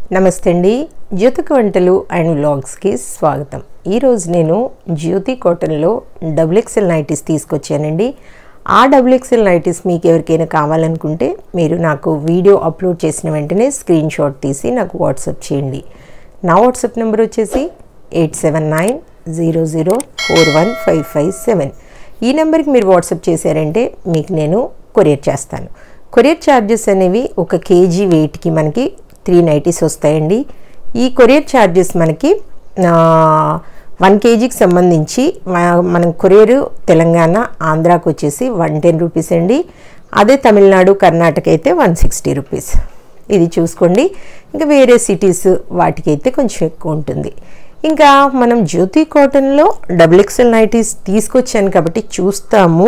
నమస్తే అండి జ్యోతిక వంటలు అండ్ వ్లాగ్స్కి స్వాగతం ఈరోజు నేను జ్యోతి కాటన్లో డబుల్ ఎక్సెల్ నైటీస్ తీసుకొచ్చానండి ఆ డబుల్ ఎక్సెల్ నైటీస్ మీకు ఎవరికైనా కావాలనుకుంటే మీరు నాకు వీడియో అప్లోడ్ చేసిన వెంటనే స్క్రీన్ షాట్ తీసి నాకు వాట్సాప్ చేయండి నా వాట్సాప్ నెంబర్ వచ్చేసి eight seven nine zero zero four one five five seven ఈ నెంబర్కి మీరు వాట్సాప్ చేశారంటే మీకు నేను కొరియర్ చేస్తాను కొరియర్ ఛార్జెస్ అనేవి ఒక కేజీ వెయిట్కి మనకి త్రీ నైటీస్ వస్తాయండి ఈ కొరియర్ ఛార్జెస్ మనకి వన్ కేజీకి సంబంధించి మ- మనం కొరియర్ తెలంగాణ ఆంధ్రాకి వచ్చేసి వన్ టెన్ రూపీస్ అండి అదే తమిళనాడు కర్ణాటక అయితే వన్ సిక్స్టీ రూపీస్ ఇది చూసుకోండి ఇంకా వేరే సిటీస్ వాటికైతే కొంచెం ఎక్కువ ఉంటుంది ఇంకా మనం జ్యోతి కాటన్లో డబుల్ ఎక్సెల్ నైటీస్ తీసుకొచ్చాను కాబట్టి చూస్తాము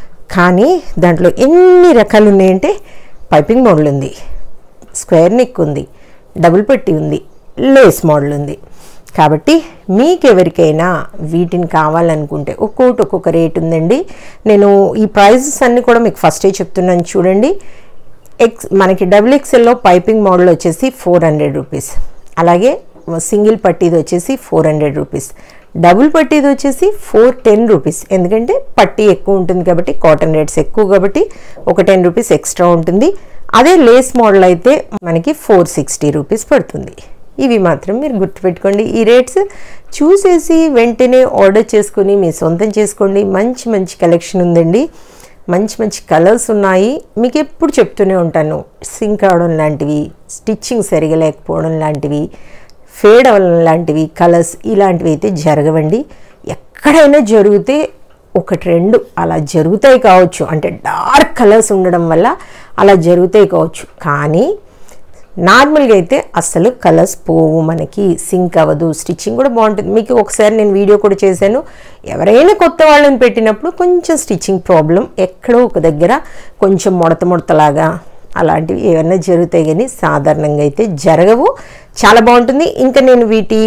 కానీ దాంట్లో ఎన్ని రకాలు ఉన్నాయంటే పైపింగ్ మోడల్ ఉంది స్క్వేర్ నెక్ ఉంది డబుల్ పట్టి ఉంది లేస్ మోడల్ ఉంది కాబట్టి మీకు ఎవరికైనా వీటిని కావాలనుకుంటే ఒక్కోటి ఒక్కొక్క రేట్ ఉందండి నేను ఈ ప్రైజెస్ అన్నీ కూడా మీకు ఫస్టే చెప్తున్నాను చూడండి ఎక్స్ మనకి డబుల్ ఎక్స్ఎల్లో పైపింగ్ మోడల్ వచ్చేసి ఫోర్ హండ్రెడ్ రూపీస్ అలాగే సింగిల్ పట్టీది వచ్చేసి ఫోర్ హండ్రెడ్ రూపీస్ డబుల్ పట్టీది వచ్చేసి ఫోర్ టెన్ రూపీస్ ఎందుకంటే పట్టీ ఎక్కువ ఉంటుంది కాబట్టి కాటన్ రేట్స్ ఎక్కువ కాబట్టి ఒక టెన్ రూపీస్ ఎక్స్ట్రా ఉంటుంది అదే లేస్ మోడల్ అయితే మనకి ఫోర్ సిక్స్టీ రూపీస్ పడుతుంది ఇవి మాత్రం మీరు గుర్తుపెట్టుకోండి ఈ రేట్స్ చూసేసి వెంటనే ఆర్డర్ చేసుకొని మీ సొంతం చేసుకోండి మంచి మంచి కలెక్షన్ ఉందండి మంచి మంచి కలర్స్ ఉన్నాయి మీకు ఎప్పుడు చెప్తూనే ఉంటాను సింక్ అవడం లాంటివి స్టిచ్చింగ్ సరిగా లేకపోవడం లాంటివి ఫేడ్ అవ్వడం లాంటివి కలర్స్ ఇలాంటివి అయితే జరగవండి ఎక్కడైనా జరిగితే ఒకటి రెండు అలా జరుగుతాయి కావచ్చు అంటే డార్క్ కలర్స్ ఉండడం వల్ల అలా జరుగుతాయి కావచ్చు కానీ నార్మల్గా అయితే అస్సలు కలర్స్ పోవు మనకి సింక్ అవ్వదు స్టిచ్చింగ్ కూడా బాగుంటుంది మీకు ఒకసారి నేను వీడియో కూడా చేశాను ఎవరైనా కొత్త వాళ్ళని పెట్టినప్పుడు కొంచెం స్టిచ్చింగ్ ప్రాబ్లం ఎక్కడో ఒక దగ్గర కొంచెం ముడత ముడతలాగా అలాంటివి ఏమైనా జరుగుతాయి కానీ సాధారణంగా అయితే జరగవు చాలా బాగుంటుంది ఇంకా నేను వీటి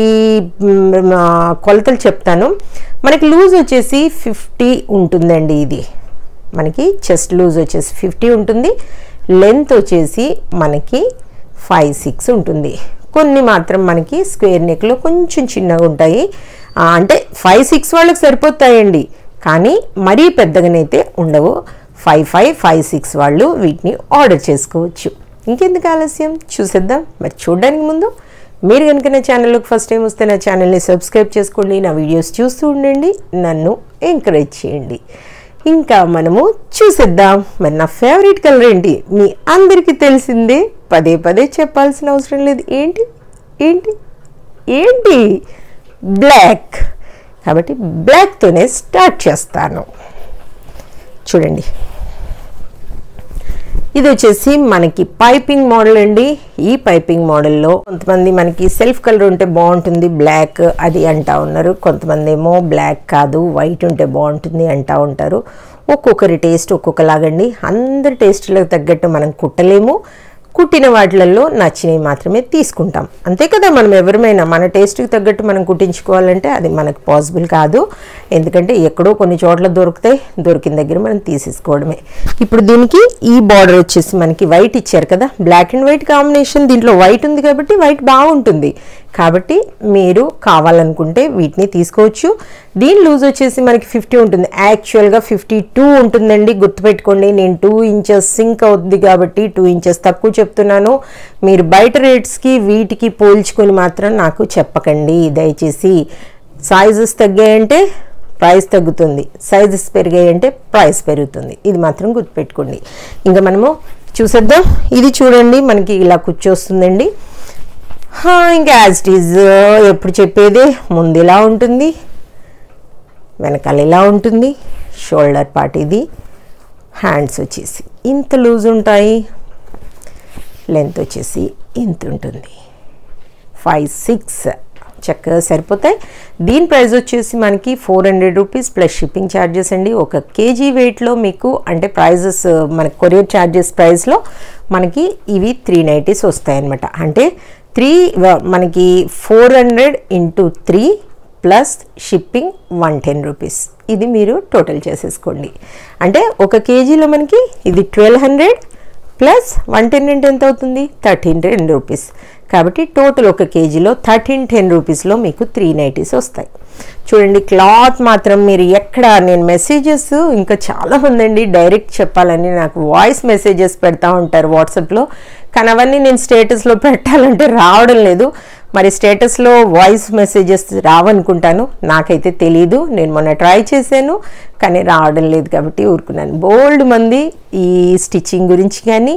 మ్, ఆ, కొలతలు చెప్తాను మనకి లూజ్ వచ్చేసి ఫిఫ్టీ ఉంటుందండి ఇది మనకి చెస్ట్ లూజ్ వచ్చేసి ఫిఫ్టీ ఉంటుంది లెంత్ వచ్చేసి మనకి ఫైవ్ సిక్స్ ఉంటుంది కొన్ని మాత్రం మనకి స్క్వేర్ నెక్లో కొంచెం చిన్నగా ఉంటాయి ఆ, అంటే ఫైవ్ సిక్స్ వాళ్ళకి సరిపోతాయండి కానీ మరీ పెద్దగానైతే ఉండవు ఫైవ్ ఫైవ్ ఫైవ్ సిక్స్ వాళ్ళు వీటిని ఆర్డర్ చేసుకోవచ్చు ఇంకెందుకు ఆలస్యం చూసేద్దాం మరి చూడడానికి ముందు మీరు కనుక నా ఛానల్లోకి ఫస్ట్ టైం వస్తే నా ఛానల్ని సబ్స్క్రైబ్ చేసుకోండి నా వీడియోస్ చూస్తూ ఉండండి నన్ను ఎంకరేజ్ చేయండి ఇంకా మనము చూసేద్దాం మరి నా ఫేవరెట్ కలర్ ఏంటి మీ అందరికీ తెలిసిందే పదే పదే చెప్పాల్సిన అవసరం లేదు ఏంటి ఏంటి ఏంటి బ్లాక్ కాబట్టి బ్లాక్తోనే స్టార్ట్ చేస్తాను చూడండి ఇది వచ్చేసి మనకి పైపింగ్ మోడల్ అండి ఈ పైపింగ్ మోడల్లో కొంతమంది మనకి సెల్ఫ్ కలర్ ఉంటే బాగుంటుంది బ్లాక్ అది అంటా ఉన్నారు కొంతమంది ఏమో బ్లాక్ కాదు వైట్ ఉంటే బాగుంటుంది అంటా ఉంటారు ఒక్కొక్కరి టేస్ట్ ఒక్కొక్కలాగండి అందరి టేస్ట్లకు తగ్గట్టు మనం కుట్టలేము కుట్టిన వాటిలలో నచ్చినవి మాత్రమే తీసుకుంటాం అంతే కదా మనం ఎవరిమైనా మన టేస్ట్కి తగ్గట్టు మనం కుట్టించుకోవాలంటే అది మనకు పాసిబుల్ కాదు ఎందుకంటే ఎక్కడో కొన్ని చోట్ల దొరుకుతాయి దొరికిన దగ్గర మనం తీసేసుకోవడమే ఇప్పుడు దీనికి ఈ బార్డర్ వచ్చేసి మనకి వైట్ ఇచ్చారు కదా బ్లాక్ అండ్ వైట్ కాంబినేషన్ దీంట్లో వైట్ ఉంది కాబట్టి వైట్ బాగుంటుంది కాబట్టి మీరు కావాలనుకుంటే వీటిని తీసుకోవచ్చు దీని లూజ్ వచ్చేసి మనకి ఫిఫ్టీ ఉంటుంది యాక్చువల్గా ఫిఫ్టీ టూ ఉంటుందండి గుర్తుపెట్టుకోండి నేను టూ ఇంచెస్ సింక్ అవుద్ది కాబట్టి టూ ఇంచెస్ తక్కువ చెప్తున్నాను మీరు బయట రేట్స్కి వీటికి పోల్చుకొని మాత్రం నాకు చెప్పకండి దయచేసి సైజెస్ తగ్గాయంటే ప్రైస్ తగ్గుతుంది సైజెస్ పెరిగాయంటే ప్రైస్ పెరుగుతుంది ఇది మాత్రం గుర్తుపెట్టుకోండి ఇంకా మనము చూసేద్దాం ఇది చూడండి మనకి ఇలా కూర్చొస్తుందండి హా, ఇంకా యాజ్ ఇట్ ఈజ్ ఎప్పుడు చెప్పేదే ముందు ఇలా ఉంటుంది వెనకాల ఇలా ఉంటుంది షోల్డర్ పార్ట్ ఇది హ్యాండ్స్ వచ్చేసి ఇంత లూజ్ ఉంటాయి లెంత్ వచ్చేసి ఇంత ఉంటుంది ఫైవ్ సిక్స్ చక్కగా సరిపోతాయి దీని ప్రైస్ వచ్చేసి మనకి four hundred rupees plus shipping charges అండి ఒక కేజీ వెయిట్లో మీకు అంటే ప్రైజెస్ మన కొరియర్ ఛార్జెస్ ప్రైస్లో మనకి ఇవి త్రీ నైంటీస్ వస్తాయన్నమాట అంటే త్రీ మనకి four hundred into three plus shipping one ten rupees ఇది మీరు టోటల్ చేసేసుకోండి అంటే ఒక కేజీలో మనకి ఇది twelve hundred plus one ten అంటే ఎంత అవుతుంది థర్టీన్ టెన్ రూపీస్ కాబట్టి టోటల్ ఒక కేజీలో థర్టీన్ టెన్ రూపీస్లో మీకు త్రీ నైటీస్ వస్తాయి చూడండి క్లాత్ మాత్రం మీరు ఎక్కడ నేను మెసేజెస్ ఇంకా చాలా ఉందండి డైరెక్ట్ చెప్పాలని నాకు వాయిస్ మెసేజెస్ పెడతా ఉంటారు వాట్సాప్లో కానీ అవన్నీ నేను స్టేటస్లో పెట్టాలంటే రావడం లేదు మరి స్టేటస్లో వాయిస్ మెసేజెస్ రావనుకుంటాను నాకైతే తెలీదు నేను మొన్న ట్రై చేశాను కానీ రావడం లేదు కాబట్టి ఊరుకున్నాను బోల్డ్ మంది ఈ స్టిచ్చింగ్ గురించి కానీ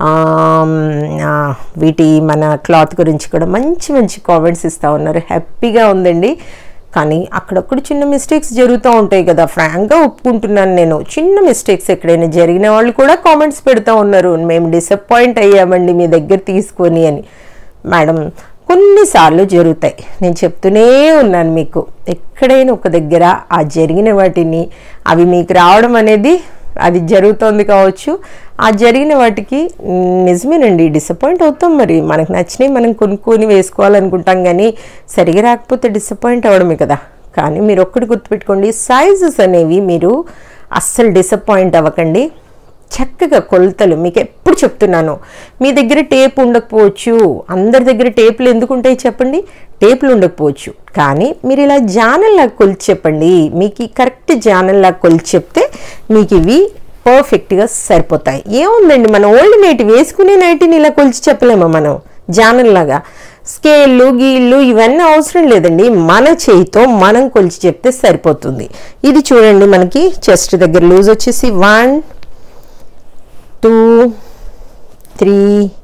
వీటి మన క్లాత్ గురించి కూడా మంచి మంచి కామెంట్స్ ఇస్తూ ఉన్నారు హ్యాపీగా ఉందండి కానీ అక్కడక్కడ చిన్న మిస్టేక్స్ జరుగుతూ ఉంటాయి కదా ఫ్రాంక్గా ఒప్పుకుంటున్నాను నేను చిన్న మిస్టేక్స్ ఎక్కడైనా జరిగిన వాళ్ళు కూడా కామెంట్స్ పెడతా ఉన్నారు మేము డిసప్పాయింట్ అయ్యామండి మీ దగ్గర తీసుకొని అని మేడం కొన్నిసార్లు జరుగుతాయి నేను చెప్తూనే ఉన్నాను మీకు ఎక్కడైనా ఒక దగ్గర ఆ జరిగిన వాటిని అవి మీకు రావడం అనేది అది జరుగుతోంది కావచ్చు ఆ జరిగిన వాటికి నిజమేనండి డిసప్పాయింట్ అవుతాం మరి మనకు నచ్చినవి మనం కొనుక్కొని వేసుకోవాలనుకుంటాం కానీ సరిగా రాకపోతే డిసప్పాయింట్ అవ్వడమే కదా కానీ మీరు ఒక్కటి గుర్తుపెట్టుకోండి సైజెస్ అనేవి మీరు అస్సలు డిసప్పాయింట్ అవ్వకండి చక్కగా కొలతలు మీకు ఎప్పుడు చెప్తున్నాను మీ దగ్గర టేప్ ఉండకపోవచ్చు అందరి దగ్గర టేపులు ఎందుకు ఉంటాయి చెప్పండి టేపులు ఉండకపోవచ్చు కానీ మీరు ఇలా జానల్లా కొలిచి చెప్పండి మీకు ఈ కరెక్ట్ జానల్లా కొలిచి చెప్తే మీకు ఇవి పర్ఫెక్ట్గా సరిపోతాయి ఏముందండి మనం ఓల్డ్ నైట్ వేసుకునే నైట్ని ఇలా కొలిచి చెప్పలేమా మనం జానల్లాగా స్కేళ్ళు గీళ్ళు ఇవన్నీ అవసరం లేదండి మన చేయితో మనం కొలిచి చెప్తే సరిపోతుంది ఇది చూడండి మనకి చెస్ట్ దగ్గర లూజ్ వచ్చేసి వన్ టూ త్రీ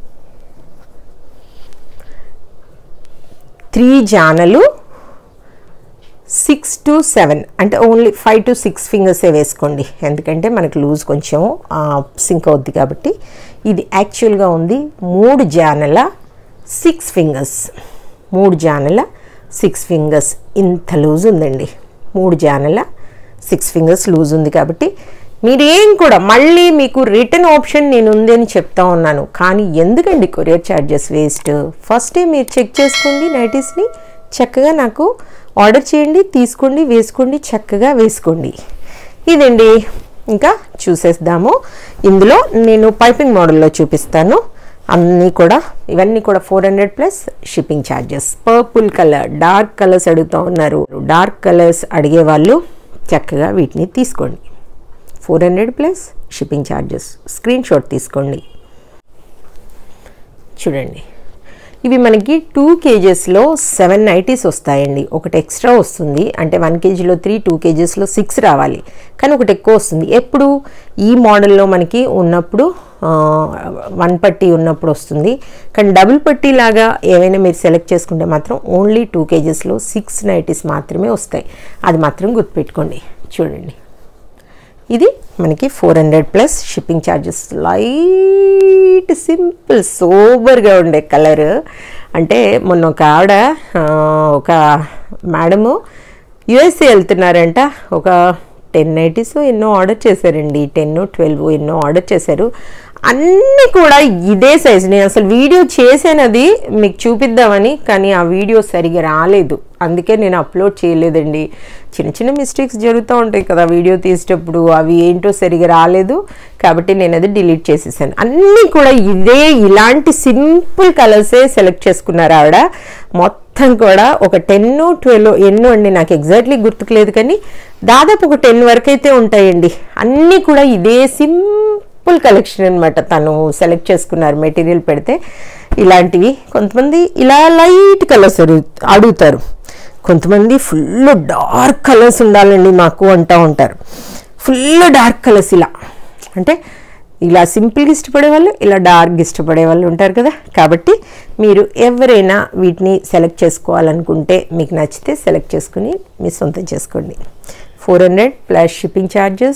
త్రీ జానలు సిక్స్ టు సెవెన్ అంటే ఓన్లీ ఫైవ్ టు సిక్స్ ఫింగర్సే వేసుకోండి ఎందుకంటే మనకు లూజ్ కొంచెం సింక్ అవుద్ది కాబట్టి ఇది యాక్చువల్గా ఉంది మూడు జానల సిక్స్ ఫింగర్స్ మూడు జానల సిక్స్ ఫింగర్స్ ఇంత లూజ్ ఉందండి మూడు జానల సిక్స్ ఫింగర్స్ లూజ్ ఉంది కాబట్టి మీరేం కూడా మళ్ళీ మీకు రిటర్న్ ఆప్షన్ నేను ఉంది అని చెప్తా ఉన్నాను కానీ ఎందుకండి కొరియర్ ఛార్జెస్ వేస్ట్ ఫస్టే మీరు చెక్ చేసుకోండి నైటీస్ని చక్కగా నాకు ఆర్డర్ చేయండి తీసుకోండి వేసుకోండి చక్కగా వేసుకోండి ఇదండి ఇంకా చూసేద్దాము ఇందులో నేను పైపింగ్ మోడల్లో చూపిస్తాను అన్నీ కూడా ఇవన్నీ కూడా four hundred plus shipping charges purple colour dark colours అడుగుతూ ఉన్నారు డార్క్ కలర్స్ అడిగే వాళ్ళు చక్కగా వీటిని తీసుకోండి four hundred plus shipping charges screenshot తీసుకోండి చూడండి ఇవి మనకి టూ కేజెస్లో సెవెన్ నైటీస్ వస్తాయండి ఒకటి ఎక్స్ట్రా వస్తుంది అంటే వన్ కేజీలో త్రీ టూ కేజెస్లో సిక్స్ రావాలి కానీ ఒకటి ఎక్కువ వస్తుంది ఎప్పుడు ఈ మోడల్లో మనకి ఉన్నప్పుడు వన్ పట్టీ ఉన్నప్పుడు వస్తుంది కానీ డబుల్ పట్టీ లాగా ఏవైనా మీరు సెలెక్ట్ చేసుకుంటే మాత్రం ఓన్లీ టూ కేజెస్లో సిక్స్ నైటీస్ మాత్రమే వస్తాయి అది మాత్రం గుర్తుపెట్టుకోండి చూడండి ఇది మనకి four hundred plus shipping charges light simple సోబర్గా ఉండే కలర్ అంటే మొన్న ఒక ఆవిడ ఒక మేడము యుఎస్ఏ వెళ్తున్నారంట ఒక టెన్ నైటీస్ ఎన్నో ఆర్డర్ చేశారండి టెన్ ట్వెల్వ్ ఎన్నో ఆర్డర్ చేశారు అన్నీ కూడా ఇదే సైజు నేను అసలు వీడియో చేసానది మీకు చూపిద్దామని కానీ ఆ వీడియో సరిగా రాలేదు అందుకే నేను అప్లోడ్ చేయలేదండి చిన్న చిన్న మిస్టేక్స్ జరుగుతూ ఉంటాయి కదా వీడియో తీసేటప్పుడు అవి ఏంటో సరిగా రాలేదు కాబట్టి నేను అది డిలీట్ చేసేసాను అన్నీ కూడా ఇదే ఇలాంటి సింపుల్ కలర్సే సెలెక్ట్ చేసుకున్నారు ఆవిడ మొత్తం కూడా ఒక టెన్ ట్వెల్వ్ ఎన్నో అండి నాకు ఎగ్జాక్ట్లీ గుర్తుకులేదు కానీ దాదాపు ఒక టెన్ వరకు అయితే ఉంటాయండి అన్నీ కూడా ఇదే సింపుల్ కలెక్షన్ అనమాట తను సెలెక్ట్ చేసుకున్నారు మెటీరియల్ పెడితే ఇలాంటివి కొంతమంది ఇలా లైట్ కలర్స్ అడుగుతారు కొంతమంది ఫుల్ డార్క్ కలర్స్ ఉండాలండి మాకు అంటూ ఉంటారు ఫుల్ డార్క్ కలర్స్ ఇలా అంటే ఇలా సింపుల్గా ఇష్టపడే వాళ్ళు ఇలా డార్క్ ఇష్టపడే వాళ్ళు ఉంటారు కదా కాబట్టి మీరు ఎవరైనా వీటిని సెలెక్ట్ చేసుకోవాలనుకుంటే మీకు నచ్చితే సెలెక్ట్ చేసుకుని మీ సొంతం చేసుకోండి four hundred plus shipping charges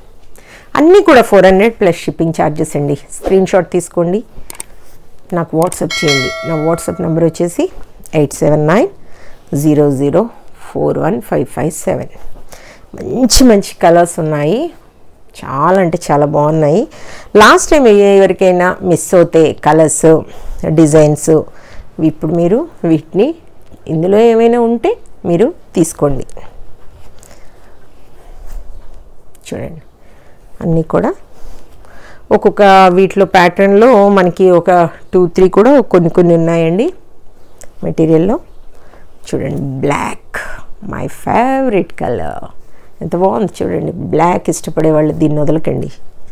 అన్నీ కూడా four hundred plus shipping charges అండి స్క్రీన్ షాట్ తీసుకోండి నాకు వాట్సాప్ చేయండి నా వాట్సాప్ నెంబర్ వచ్చేసి eight seven nine zero zero four one five five seven మంచి మంచి కలర్స్ ఉన్నాయి చాలా అంటే చాలా బాగున్నాయి లాస్ట్ టైం ఎవరికైనా మిస్ అవుతే కలర్స్ డిజైన్స్ ఇప్పుడు మీరు వీటిని ఇందులో ఏమైనా ఉంటే మీరు తీసుకోండి చూడండి అన్నీ కూడా ఒక్కొక్క వీటిలో ప్యాటర్న్లో మనకి ఒక టూ త్రీ కూడా కొన్ని కొన్ని ఉన్నాయండి మెటీరియల్లో చూడండి బ్లాక్ మై ఫేవరెట్ కలర్ ఎంత బాగుంది చూడండి బ్లాక్ ఇష్టపడే వాళ్ళు దీన్ని వదలకండి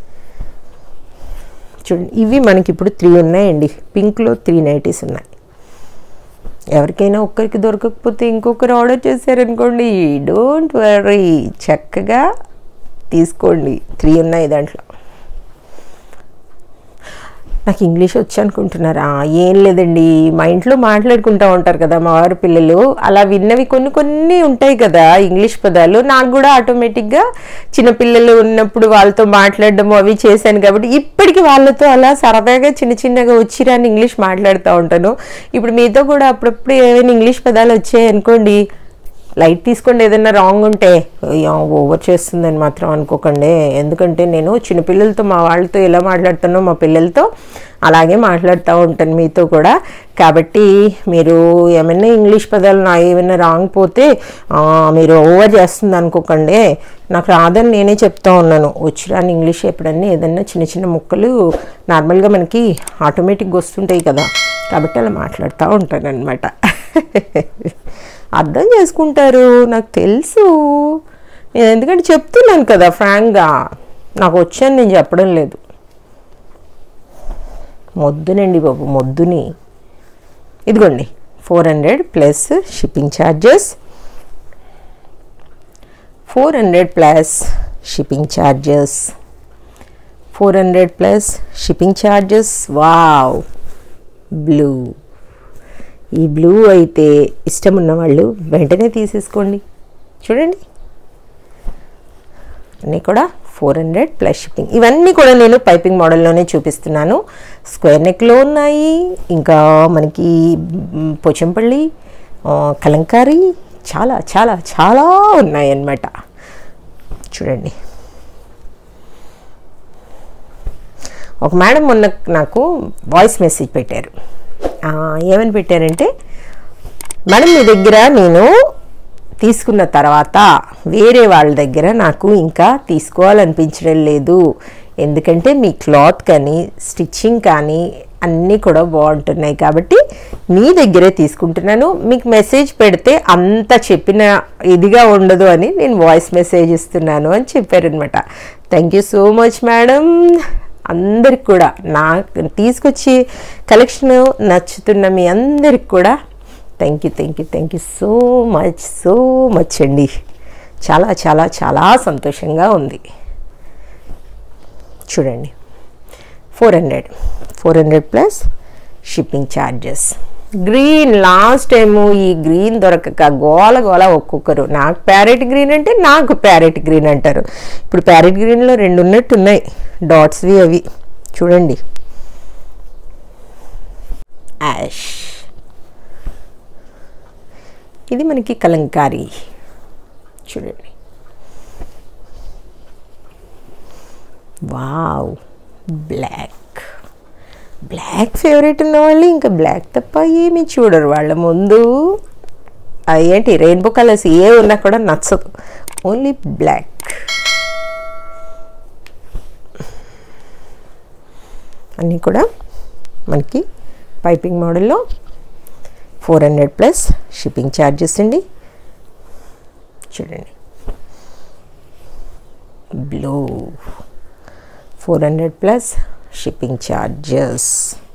చూడండి ఇవి మనకి ఇప్పుడు త్రీ ఉన్నాయండి పింక్లో త్రీ నైటీస్ ఉన్నాయి ఎవరికైనా ఒక్కరికి దొరకకపోతే ఇంకొకరు ఆర్డర్ చేశారనుకోండి డోంట్ వరీ చక్కగా తీసుకోండి త్రీ ఉన్నాయి దాంట్లో నాకు ఇంగ్లీష్ వచ్చి అనుకుంటున్నారా ఏం లేదండి మా ఇంట్లో మాట్లాడుకుంటూ ఉంటారు కదా మా వారి పిల్లలు అలా విన్నవి కొన్ని కొన్ని ఉంటాయి కదా ఇంగ్లీష్ పదాలు నాకు కూడా ఆటోమేటిక్గా చిన్నపిల్లలు ఉన్నప్పుడు వాళ్ళతో మాట్లాడడం అవి చేశాను కాబట్టి ఇప్పటికి వాళ్ళతో అలా సరదాగా చిన్న చిన్నగా వచ్చిరాని ఇంగ్లీష్ మాట్లాడుతూ ఉంటాను ఇప్పుడు మీతో కూడా అప్పుడప్పుడు ఏమైనా ఇంగ్లీష్ పదాలు వచ్చాయి అనుకోండి లైట్ తీసుకోండి ఏదైనా రాంగ్ ఉంటే ఓవర్ చేస్తుందని మాత్రం అనుకోకండి ఎందుకంటే నేను చిన్నపిల్లలతో మా వాళ్ళతో ఎలా మాట్లాడుతానో మా పిల్లలతో అలాగే మాట్లాడుతూ ఉంటాను మీతో కూడా కాబట్టి మీరు ఏమైనా ఇంగ్లీష్ పదాలు నా ఏమైనా రాంగ్ పోతే ఆ, మీరు ఓవర్ చేస్తుంది అనుకోకండి నాకు రాదని నేనే చెప్తా ఉన్నాను వచ్చిరాని ఇంగ్లీష్ ఎప్పుడన్నా ఏదన్నా చిన్న చిన్న ముక్కలు నార్మల్గా మనకి ఆటోమేటిక్గా వస్తుంటాయి కదా కాబట్టి అలా మాట్లాడుతూ ఉంటాను అనమాట అర్థం చేసుకుంటారు నాకు తెలుసు నేను ఎందుకంటే చెప్తున్నాను కదా ఫ్రాంక్గా నాకు వచ్చాను నేను చెప్పడం లేదు మొద్దునండి బాబు మొద్దుని ఇదిగోండి four hundred plus shipping charges four hundred plus shipping charges four hundred plus shipping charges wow blue ఈ బ్లూ అయితే ఇష్టం ఉన్న వాళ్ళు వెంటనే తీసేసుకోండి చూడండి అన్నీ కూడా ఫోర్ హండ్రెడ్ ప్లస్ షిప్పింగ్ ఇవన్నీ కూడా నేను పైపింగ్ మోడల్లోనే చూపిస్తున్నాను స్క్వేర్ నెక్లో ఉన్నాయి ఇంకా మనకి మ్, పోచంపల్లి ఆ, కలంకారీ చాలా చాలా చాలా ఉన్నాయి అన్నమాట చూడండి ఒక మేడం మొన్న నాకు వాయిస్ మెసేజ్ పెట్టారు ఆ, ఏమని పెట్టారంటే మేడం మీ దగ్గర నేను తీసుకున్న తర్వాత వేరే వాళ్ళ దగ్గర నాకు ఇంకా తీసుకోవాలనిపించడం లేదు ఎందుకంటే మీ క్లాత్ కానీ స్టిచ్చింగ్ కానీ అన్నీ కూడా బాగుంటున్నాయి కాబట్టి మీ దగ్గరే తీసుకుంటున్నాను మీకు మెసేజ్ పెడితే అంత చెప్పిన ఇదిగా ఉండదు అని నేను వాయిస్ మెసేజ్ ఇస్తున్నాను అని చెప్పారనమాట thank you so much madam అందరికి కూడా నా తీసుకొచ్చి కలెక్షన్ నచ్చుతున్న మీ అందరికి కూడా thank you thank you thank you so much so much అండి చాలా చాలా చాలా సంతోషంగా ఉంది చూడండి four hundred four hundred plus shipping charges green last time ఈ గ్రీన్ దొరకక గోల గోల ఒక్కొక్కరు నాకు ప్యారెట్ గ్రీన్ అంటే నాకు ప్యారెట్ గ్రీన్ అంటారు ఇప్పుడు ప్యారెట్ గ్రీన్లో రెండు ఉన్నట్టు ఉన్నాయి డాట్స్వి అవి చూడండి యాష్ ఇది మనకి కలంకారీ చూడండి వావ్ బ్లాక్ బ్లాక్ ఫేవరెట్ ఉన్న వాళ్ళు ఇంకా బ్లాక్ తప్ప ఏమీ చూడరు వాళ్ళ ముందు అది ఏంటి రెయిన్బో కలర్స్ ఏ ఉన్నా కూడా నచ్చదు ఓన్లీ బ్లాక్ అన్నీ కూడా మనకి పైపింగ్ మోడల్లో four hundred plus shipping charges అండి చూడండి blue four hundred plus shipping charges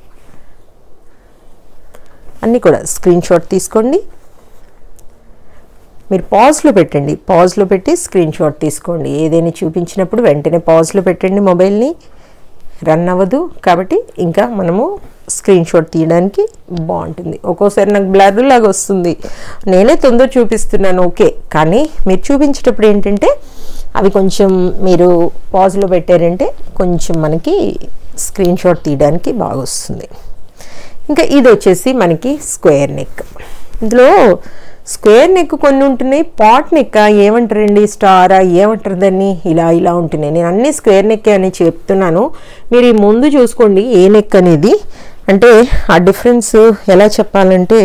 అన్నీ కూడా స్క్రీన్ షాట్ తీసుకోండి మీరు పాజ్లో పెట్టండి పాజ్లో పెట్టి స్క్రీన్ షాట్ తీసుకోండి ఏదైనా చూపించినప్పుడు వెంటనే పాజ్లో పెట్టండి మొబైల్ని రన్ అవ్వదు కాబట్టి ఇంకా మనము స్క్రీన్ షాట్ తీయడానికి బాగుంటుంది ఒక్కోసారి నాకు బ్లర్ లాగా వస్తుంది నేనే తొందర చూపిస్తున్నాను ఓకే కానీ మీరు చూపించేటప్పుడు ఏంటంటే అవి కొంచెం మీరు పాజ్లో పెట్టారంటే కొంచెం మనకి స్క్రీన్ షాట్ తీయడానికి బాగా వస్తుంది ఇంకా ఇది వచ్చేసి మనకి స్క్వేర్ నెక్ ఇందులో స్క్వేర్ నెక్ కొన్ని ఉంటున్నాయి పాట్ నెక్ ఏమంటారండి స్టారా ఏమంటారు దాన్ని ఇలా ఇలా ఉంటున్నాయి నేను అన్ని స్క్వేర్ నెక్ అని చెప్తున్నాను మీరు ఈ ముందు చూసుకోండి ఏ నెక్ అనేది అంటే ఆ డిఫరెన్స్ ఎలా చెప్పాలంటే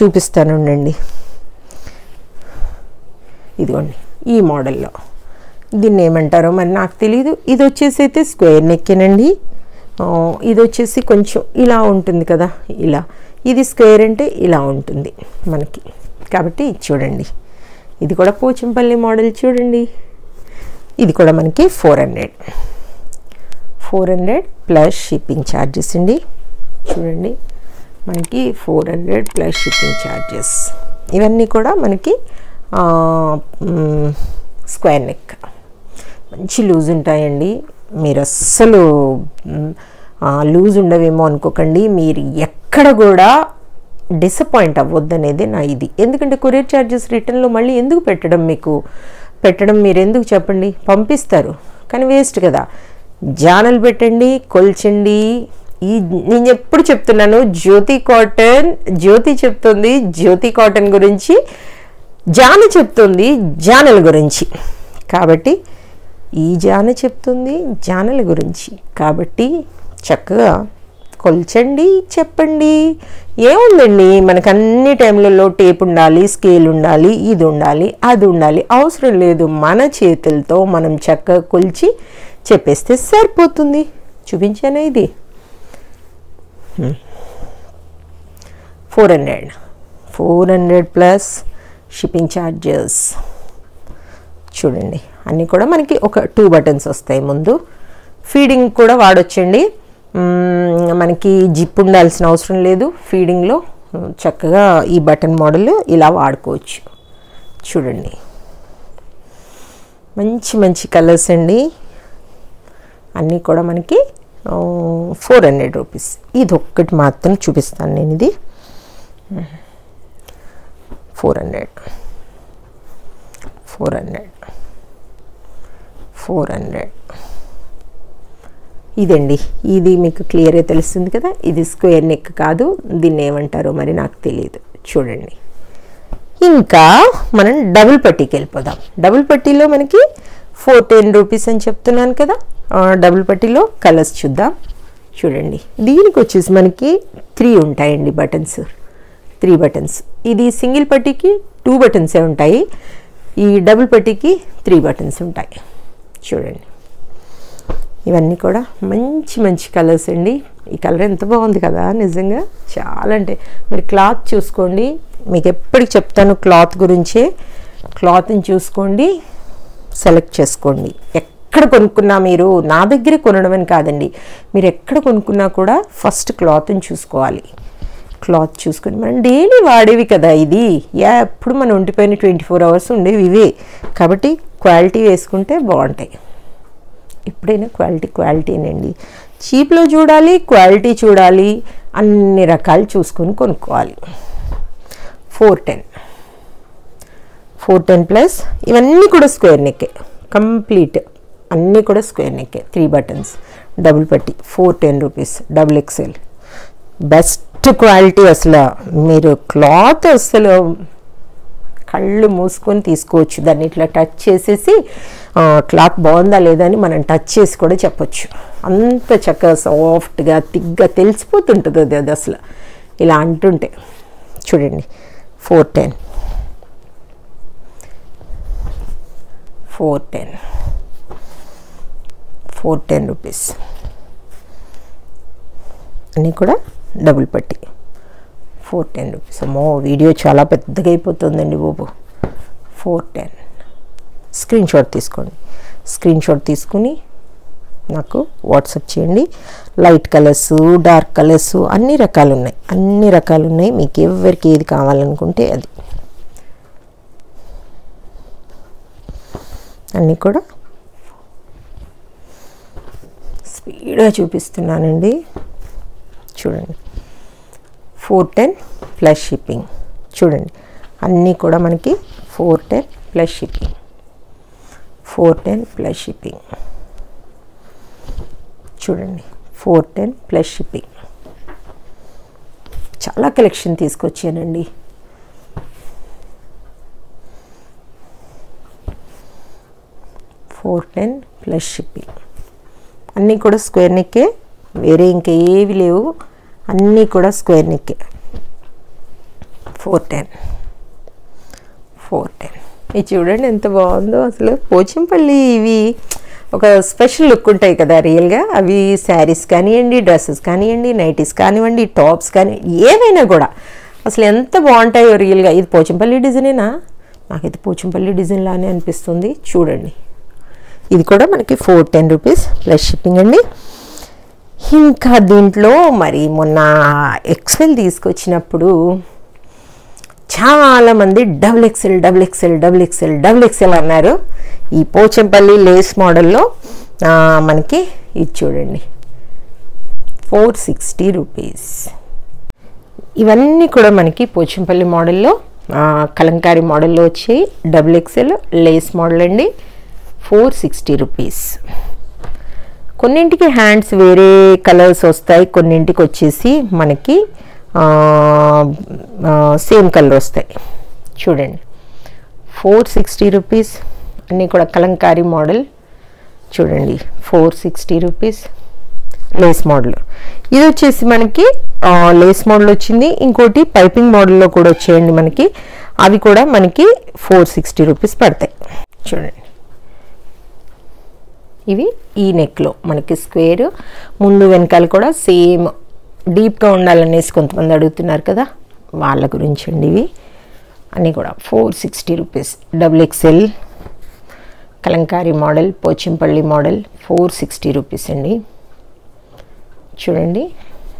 చూపిస్తాను ఉండండి ఇదిగోండి ఈ మోడల్లో దీన్ని ఏమంటారో మరి నాకు తెలియదు ఇది వచ్చేసి అయితే స్క్వేర్ నెక్కేనండి ఆ, ఇది వచ్చేసి కొంచెం ఇలా ఉంటుంది కదా ఇలా ఇది స్క్వేర్ అంటే ఇలా ఉంటుంది మనకి కాబట్టి ఇది చూడండి ఇది కూడా పోచంపల్లి మోడల్ చూడండి ఇది కూడా మనకి four hundred four hundred plus shipping charges అండి చూడండి మనకి four hundred plus shipping charges ఇవన్నీ కూడా మనకి ఆ, మ్, స్క్వేర్ నెక్ మంచి లూజ్ ఉంటాయండి మీరు అస్సలు మ్, ఆ, లూజ్ ఉండవేమో అనుకోకండి మీరు ఎక్కడ కూడా డిసప్పాయింట్ అవ్వద్దనేది నా ఇది ఎందుకంటే కొరియర్ ఛార్జెస్ రిటర్న్లో మళ్ళీ ఎందుకు పెట్టడం మీకు పెట్టడం మీరు ఎందుకు చెప్పండి పంపిస్తారు కానీ వేస్ట్ కదా జానలు పెట్టండి కొల్చండి ఈ నేను ఎప్పుడు చెప్తున్నాను జ్యోతి కాటన్ జ్యోతి చెప్తుంది జ్యోతి కాటన్ గురించి జాన చెప్తుంది జానల గురించి కాబట్టి ఈ జాన చెప్తుంది జానల గురించి కాబట్టి చక్కగా కొల్చండి చెప్పండి ఏముందండి మనకు అన్ని టైంలలో టేప్ ఉండాలి స్కేల్ ఉండాలి ఇది ఉండాలి అది ఉండాలి అవసరం లేదు మన చేతులతో మనం చక్కగా కొలిచి చెప్పేస్తే సరిపోతుంది చూపించానా ఇది four hundred four hundred plus shipping charges చూడండి అన్నీ కూడా మనకి ఒక టూ బటన్స్ వస్తాయి ముందు ఫీడింగ్ కూడా వాడొచ్చండి మ్మ్, మనకి జిప్ ఉండాల్సిన అవసరం లేదు ఫీడింగ్లో మ్, చక్కగా ఈ బటన్ మోడల్ ఇలా వాడుకోవచ్చు చూడండి మంచి మంచి కలర్స్ అండి అన్నీ కూడా మనకి ఫోర్ హండ్రెడ్ రూపీస్ ఇది ఒక్కటి మాత్రం చూపిస్తాను నేను ఇది four hundred four hundred four hundred ఇదండి ఇది మీకు క్లియర్గా తెలుస్తుంది కదా ఇది స్క్వేర్ నెక్ కాదు దీన్ని ఏమంటారో మరి నాకు తెలియదు చూడండి ఇంకా మనం డబుల్ పట్టీకి వెళ్ళిపోదాం డబుల్ పట్టీలో మనకి ఫోర్ టెన్ రూపీస్ అని చెప్తున్నాను కదా ఆ, డబుల్ పట్టీలో కలర్స్ చూద్దాం చూడండి దీనికి వచ్చేసి మనకి త్రీ ఉంటాయండి బటన్స్ త్రీ బటన్స్ ఇది సింగిల్ పట్టీకి టూ బటన్సే ఉంటాయి ఈ డబుల్ పట్టీకి త్రీ బటన్స్ ఉంటాయి చూడండి ఇవన్నీ కూడా మంచి మంచి కలర్స్ అండి ఈ కలర్ ఎంత బాగుంది కదా నిజంగా చాలా అంటే మీరు క్లాత్ చూసుకోండి మీకు ఎప్పటికి చెప్తాను క్లాత్ గురించే క్లాత్ని చూసుకోండి సెలెక్ట్ చేసుకోండి ఎక్కడ కొనుక్కున్నా మీరు నా దగ్గరే కొనడం అని కాదండి మీరు ఎక్కడ కొనుక్కున్నా కూడా ఫస్ట్ క్లాత్ని చూసుకోవాలి క్లాత్ చూసుకొని మనం డైలీ వాడేవి కదా ఇది యా ఎప్పుడు మన ఒంటిపైన ట్వంటీ ఫోర్ అవర్స్ ఉండేవి ఇవే కాబట్టి క్వాలిటీ వేసుకుంటే బాగుంటాయి ఎప్పుడైనా క్వాలిటీ క్వాలిటీనండి చీప్లో చూడాలి క్వాలిటీ చూడాలి అన్ని రకాలు చూసుకొని కొనుక్కోవాలి four ten four ten plus ఇవన్నీ కూడా స్క్వేర్ నెక్కే కంప్లీట్ అన్నీ కూడా స్క్వేర్ నెక్కే త్రీ బటన్స్ డబుల్ పట్టి four ten rupees double XL best quality అసలు మీరు క్లాత్ అసలు కళ్ళు మూసుకొని తీసుకోవచ్చు దాన్ని ఇట్లా టచ్ చేసేసి ఆ, క్లాత్ బాగుందా లేదా అని మనం టచ్ చేసి కూడా చెప్పొచ్చు అంత చక్కగా సాఫ్ట్గా తిగ్గా తెలిసిపోతుంటుంది అది అది అసలు ఇలా అంటుంటే చూడండి four ten four ten four ten rupees అన్నీ కూడా డబుల్ పట్టి ఫోర్ టెన్ రూపీస్ అమ్మో వీడియో చాలా పెద్దగా అయిపోతుందండి బాబు ఫోర్ టెన్ స్క్రీన్ షాట్ తీసుకోండి స్క్రీన్ షాట్ తీసుకుని నాకు వాట్సాప్ చేయండి లైట్ కలర్స్ డార్క్ కలర్స్ అన్ని రకాలు ఉన్నాయి అన్ని రకాలు ఉన్నాయి మీకు ఎవరికి ఏది కావాలనుకుంటే అది అన్నీ కూడా స్పీడ్గా చూపిస్తున్నానండి చూడండి ఫోర్ టెన్ ప్లస్ షిప్పింగ్ చూడండి అన్నీ కూడా మనకి four ten plus shipping four ten plus shipping చూడండి ఫోర్ టెన్ ప్లస్ షిప్పింగ్ చాలా కలెక్షన్ తీసుకొచ్చానండి ఫోర్ టెన్ ప్లస్ షిప్పింగ్ అన్నీ కూడా స్క్వేర్ నెక్కే వేరే ఇంకా ఏవి లేవు అన్నీ కూడా స్క్వేర్ నెక్కే ఫోర్ టెన్ ఫోర్ టెన్ ఇది చూడండి ఎంత బాగుందో అసలు పోచంపల్లి ఇవి ఒక స్పెషల్ లుక్ ఉంటాయి కదా రియల్గా అవి శారీస్ కానివ్వండి డ్రెస్సెస్ కానివ్వండి నైటీస్ కానివ్వండి టాప్స్ కానీ ఏవైనా కూడా అసలు ఎంత బాగుంటాయో రియల్గా ఇది పోచంపల్లి డిజైనేనా నాకైతే పోచంపల్లి డిజైన్ లానే అనిపిస్తుంది చూడండి ఇది కూడా మనకి four ten rupees plus shipping అండి ఇంకా దీంట్లో మరి మొన్న ఎక్సెల్ తీసుకొచ్చినప్పుడు చాలామంది double XL double XL double XL double XL అన్నారు ఈ పోచంపల్లి లేస్ మోడల్లో ఆ, మనకి ఇది చూడండి ఫోర్ సిక్స్టీ రూపీస్ ఇవన్నీ కూడా మనకి పోచంపల్లి మోడల్లో ఆ, కలంకారీ మోడల్లో వచ్చాయి డబుల్ ఎక్సెల్ లేస్ మోడల్ అండి ఫోర్ సిక్స్టీ రూపీస్ కొన్నింటికి హ్యాండ్స్ వేరే కలర్స్ వస్తాయి కొన్నింటికి వచ్చేసి మనకి సేమ్ కలర్ వస్తాయి చూడండి ఫోర్ సిక్స్టీ రూపీస్ అన్నీ కూడా కలంకారీ మోడల్ చూడండి four sixty rupees lace model ఇది వచ్చేసి మనకి ఆ, లేస్ మోడల్ వచ్చింది ఇంకోటి పైపింగ్ మోడల్లో కూడా వచ్చేయండి మనకి అవి కూడా మనకి ఫోర్ సిక్స్టీ రూపీస్ పడతాయి చూడండి ఇవి ఈ నెక్లో మనకి స్క్వేర్ ముందు వెనకాల కూడా సేమ్ డీప్గా ఉండాలనేసి కొంతమంది అడుగుతున్నారు కదా వాళ్ళ గురించి అండి ఇవి అన్నీ కూడా four sixty rupees double XL Kalamkari model Pochampally model four sixty rupees అండి చూడండి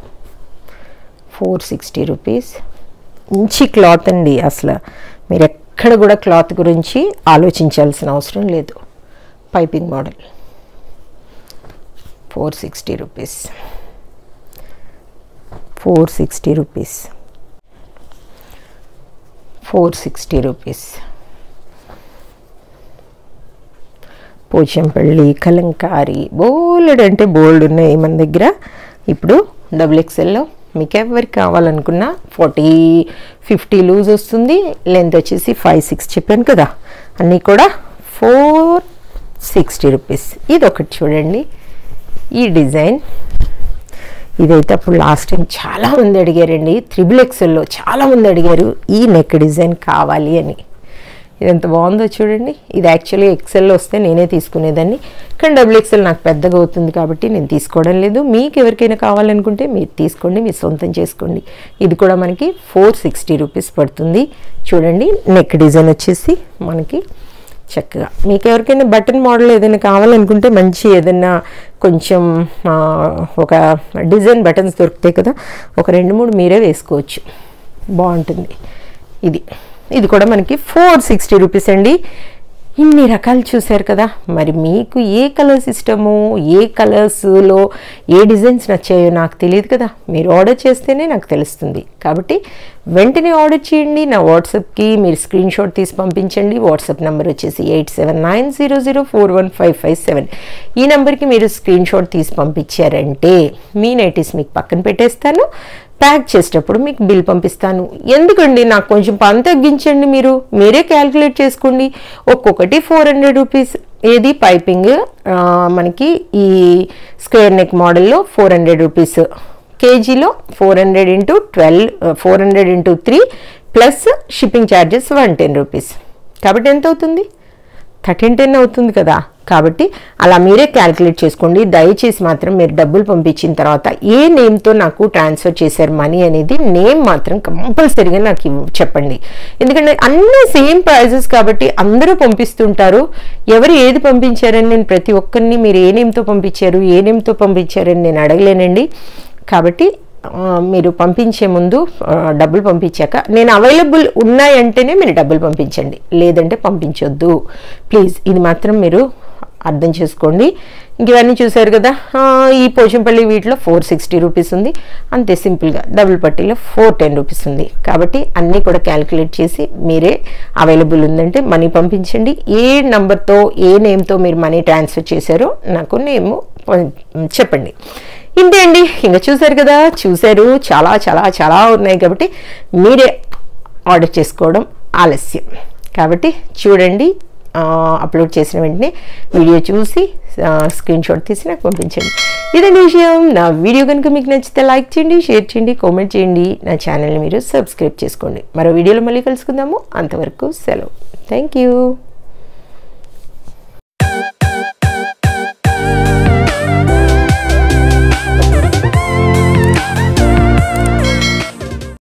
ఫోర్ సిక్స్టీ రూపీస్ మంచి క్లాత్ అండి అసలు మీరు ఎక్కడ కూడా క్లాత్ గురించి ఆలోచించాల్సిన అవసరం లేదు piping model four sixty rupees four sixty rupees four sixty rupees Pochampally Kalamkari bold అంటే బోల్డ్ ఉన్నాయి మన దగ్గర ఇప్పుడు డబుల్ ఎక్స్ఎల్లో మీకు ఎవరికి కావాలనుకున్నా ఫార్టీ ఫిఫ్టీ లూజ్ వస్తుంది లెంత్ వచ్చేసి ఫైవ్ సిక్స్ చెప్పాను కదా అన్నీ కూడా ఫోర్ సిక్స్టీ రూపీస్ ఇది ఒకటి చూడండి ఈ డిజైన్ ఇదైతే అప్పుడు లాస్ట్ టైం చాలామంది అడిగారండి త్రిబుల్ ఎక్స్ఎల్లో చాలామంది అడిగారు ఈ నెక్ డిజైన్ కావాలి అని ఇది ఎంత బాగుందో చూడండి ఇది యాక్చువల్లీ ఎక్సెల్లో వస్తే నేనే తీసుకునేదాన్ని కానీ డబుల్ ఎక్సెల్ నాకు పెద్దగా అవుతుంది కాబట్టి నేను తీసుకోవడం లేదు మీకు ఎవరికైనా కావాలనుకుంటే మీరు తీసుకోండి మీరు సొంతం చేసుకోండి ఇది కూడా మనకి ఫోర్ సిక్స్టీ రూపీస్ పడుతుంది చూడండి నెక్ డిజైన్ వచ్చేసి మనకి చక్కగా మీకు ఎవరికైనా బటన్ మోడల్ ఏదైనా కావాలనుకుంటే మంచి ఏదైనా కొంచెం ఆ, ఒక డిజైన్ బటన్స్ దొరుకుతాయి కదా ఒక రెండు మూడు మీరే వేసుకోవచ్చు బాగుంటుంది ఇది ఇది కూడా మనకి ఫోర్ సిక్స్టీ రూపీస్ అండి ఇన్ని రకాలు చూశారు కదా మరి మీకు ఏ కలర్స్ ఇష్టమో ఏ కలర్స్లో ఏ డిజైన్స్ నచ్చాయో నాకు తెలియదు కదా మీరు ఆర్డర్ చేస్తేనే నాకు తెలుస్తుంది కాబట్టి వెంటనే ఆర్డర్ చేయండి నా వాట్సాప్కి మీరు స్క్రీన్ షాట్ తీసి పంపించండి వాట్సాప్ నెంబర్ వచ్చేసి eight seven nine zero zero four one five five seven ఈ నెంబర్కి మీరు స్క్రీన్ షాట్ తీసి పంపించారంటే మీ నైటీస్ మీకు పక్కన పెట్టేస్తాను ప్యాక్ చేసేటప్పుడు మీకు బిల్ పంపిస్తాను ఎందుకండి నాకు కొంచెం పని తగ్గించండి మీరు మీరే క్యాల్కులేట్ చేసుకోండి ఒక్కొక్కటి ఫోర్ హండ్రెడ్ రూపీస్ ఏది పైపింగ్ ఆ, మనకి ఈ స్క్వేర్ నెక్ మోడల్లో ఫోర్ హండ్రెడ్ రూపీస్ కేజీలో four hundred into twelve four hundred into three plus shipping charges one ten rupees కాబట్టి ఎంత అవుతుంది థర్టీన్ టెన్ అవుతుంది కదా కాబట్టి అలా మీరే క్యాలిక్యులేట్ చేసుకోండి దయచేసి మాత్రం మీరు డబ్బులు పంపించిన తర్వాత ఏ నేమ్తో నాకు ట్రాన్స్ఫర్ చేశారు మనీ అనేది నేమ్ మాత్రం కంపల్సరీగా నాకు ఇవ్వ- చెప్పండి ఎందుకంటే అన్నీ సేమ్ ప్రైజెస్ కాబట్టి అందరూ పంపిస్తుంటారు ఎవరు ఏది పంపించారని నేను ప్రతి ఒక్కరిని మీరు ఏ నేమ్తో పంపించారు ఏ నేమ్తో పంపించారని నేను అడగలేనండి కాబట్టి ఆ, మీరు పంపించే ముందు ఆ, డబ్బులు పంపించాక నేను అవైలబుల్ ఉన్నాయంటేనే మీరు డబ్బులు పంపించండి లేదంటే పంపించొద్దు ప్లీజ్ ఇది మాత్రం మీరు అర్థం చేసుకోండి ఇంక ఇవన్నీ చూసారు కదా ఆ, ఈ పోచంపల్లి వీటిలో ఫోర్ సిక్స్టీ రూపీస్ ఉంది అంతే సింపుల్గా డబుల్ పట్టీలో ఫోర్ టెన్ రూపీస్ ఉంది కాబట్టి అన్నీ కూడా క్యాలిక్యులేట్ చేసి మీరే అవైలబుల్ ఉందంటే మనీ పంపించండి ఏ నంబర్తో ఏ నేమ్తో మీరు మనీ ట్రాన్స్ఫర్ చేశారో నాకు నేమ్ చెప్పండి ఇంతే అండి ఇంకా చూసారు కదా చూశారు చాలా చాలా చాలా ఉన్నాయి కాబట్టి మీరే ఆర్డర్ చేసుకోవడం ఆలస్యం కాబట్టి చూడండి అప్లోడ్ చేసిన వెంటనే వీడియో చూసి స్క్రీన్ షాట్ తీసి నాకు పంపించండి ఇదండి విషయం నా వీడియో కనుక మీకు నచ్చితే లైక్ చేయండి షేర్ చేయండి కామెంట్ చేయండి నా ఛానల్ని మీరు సబ్స్క్రైబ్ చేసుకోండి మరో వీడియోలో మళ్ళీ కలుసుకుందాము అంతవరకు సెలవు థ్యాంక్ యూ